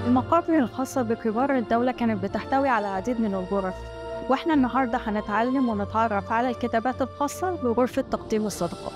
المقابر الخاصة بكبار الدولة كانت بتحتوي على العديد من الغرف واحنا النهاردة هنتعلم ونتعرف على الكتابات الخاصة بغرفة تقديم الصدقات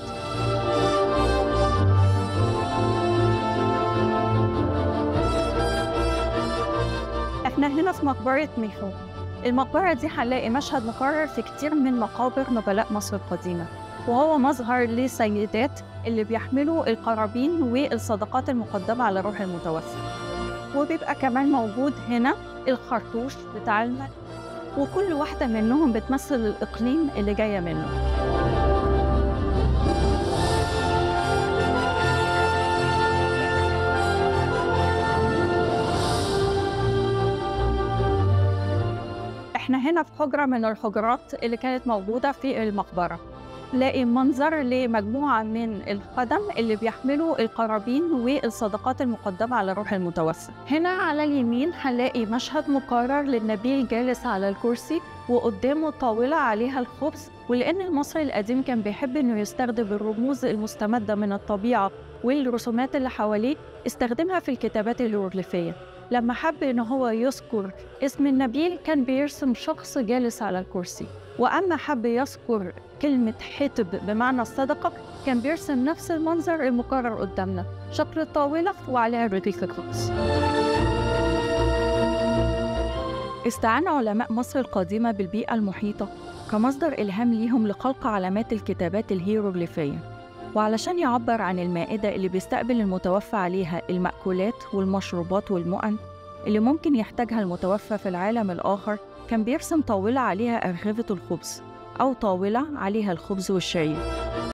احنا هنا في مقبرة ميحو المقبرة دي هنلاقي مشهد مكرر في كتير من مقابر نبلاء مصر القديمة وهو مظهر لسيدات اللي بيحملوا القرابين والصدقات المقدمة على روح المتوفى وبيبقى كمان موجود هنا الخرطوش بتاع الملك وكل واحدة منهم بتمثل الإقليم اللي جاية منه احنا هنا في حجرة من الحجرات اللي كانت موجودة في المقبرة نلاقي منظر لمجموعة من الخدم اللي بيحملوا القرابين والصدقات المقدمة على روح المتوفى هنا على اليمين هنلاقي مشهد مكرر للنبي جالس على الكرسي وقدامه طاولة عليها الخبز ولأن المصري القديم كان بيحب إنه يستخدم الرموز المستمدة من الطبيعة والرسومات اللي حواليه استخدمها في الكتابات الهيروغليفية لما حب إن هو يذكر اسم النبيل كان بيرسم شخص جالس على الكرسي وأما حب يذكر كلمة حتب بمعنى الصدقة كان بيرسم نفس المنظر المكرر قدامنا شكل الطاولة وعليها رغيف الخبز استعان علماء مصر القديمة بالبيئة المحيطة كمصدر إلهام ليهم لخلق علامات الكتابات الهيروغليفية وعلشان يعبر عن المائدة اللي بيستقبل المتوفى عليها المأكولات والمشروبات والمؤن اللي ممكن يحتاجها المتوفى في العالم الآخر كان بيرسم طاولة عليها أرغفة الخبز أو طاولة عليها الخبز والشعير